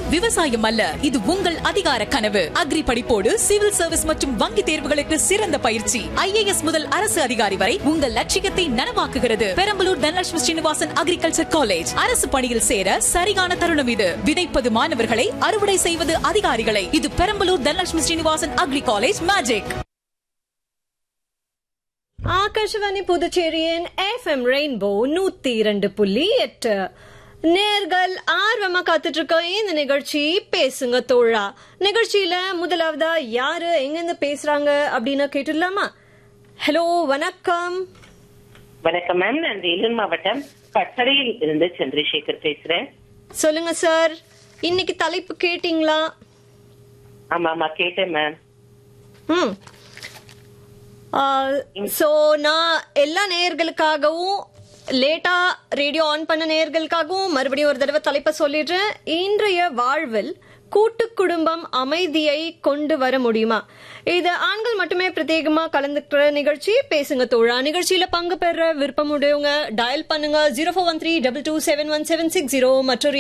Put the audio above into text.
விவசாயம் அல்ல இது உங்கள் அதிகார கனவு அக்ரி படிப்போடு சிவில் சர்வீஸ் மற்றும் வங்கி தேர்வுகளுக்கு சிறந்த பயிற்சி ஐஏஎஸ் முதல் அரசு அதிகாரி வரை உங்கள் லட்சியத்தை நனவாக்குகிறது பெரம்பலூர் தனலட்சுமி ஸ்ரீனிவாசன் அக்ரிகல்ச்சர் காலேஜ் அரசு பணியில் சேர சரியான தருணம் இது விதைப்பது மாணவர்களை அறுவடை செய்வது அதிகாரிகளை இது Perambalur Dhanalakshmi Srinivasan agri college magic Akashvani புதுச்சேரியின் எஃப்எம் ரெயின்போ நூத்தி இரண்டு புள்ளி எட்டு நேர்கள் ஆர்வமா காத்துட்டு இருக்க இந்த நிகழ்ச்சி பேசுங்க தோழா நிகழ்ச்சியில முதலாவதா யாரு எங்கிருந்து பேசுறாங்க அப்படின்னு கேட்டுடலாமா ஹலோ வணக்கம் வணக்கம் மேம் நான் வேலூர் மாவட்டம் கட்டளையில் இருந்து சந்திரசேகர் பேசுறேன் சொல்லுங்க சார் இன்னைக்கு தலைப்பு கேட்டீங்களா ஆமா ஆமா கேட்டேன் மேம் ம் ஸோ நான் எல்லா நேயர்களுக்காகவும் லேட்டா ரேடியோ ஆன் பண்ண நேயர்களுக்காகவும் மறுபடியும் ஒரு தடவை தலைப்பை சொல்லிடுறேன் இன்றைய வாழ்வில் கூட்டு குடும்பம் அமைதியை கொண்டு வர முடியுமா இது ஆண்கள் மட்டுமே பிரத்யேகமா கலந்துக்கிற நிகழ்ச்சி பேசுங்க தோழா நிகழ்ச்சியில பங்கு பெற விருப்பம் உடையவங்க டயல் பண்ணுங்க zero four one three double two seven one seven six zero மற்றொரு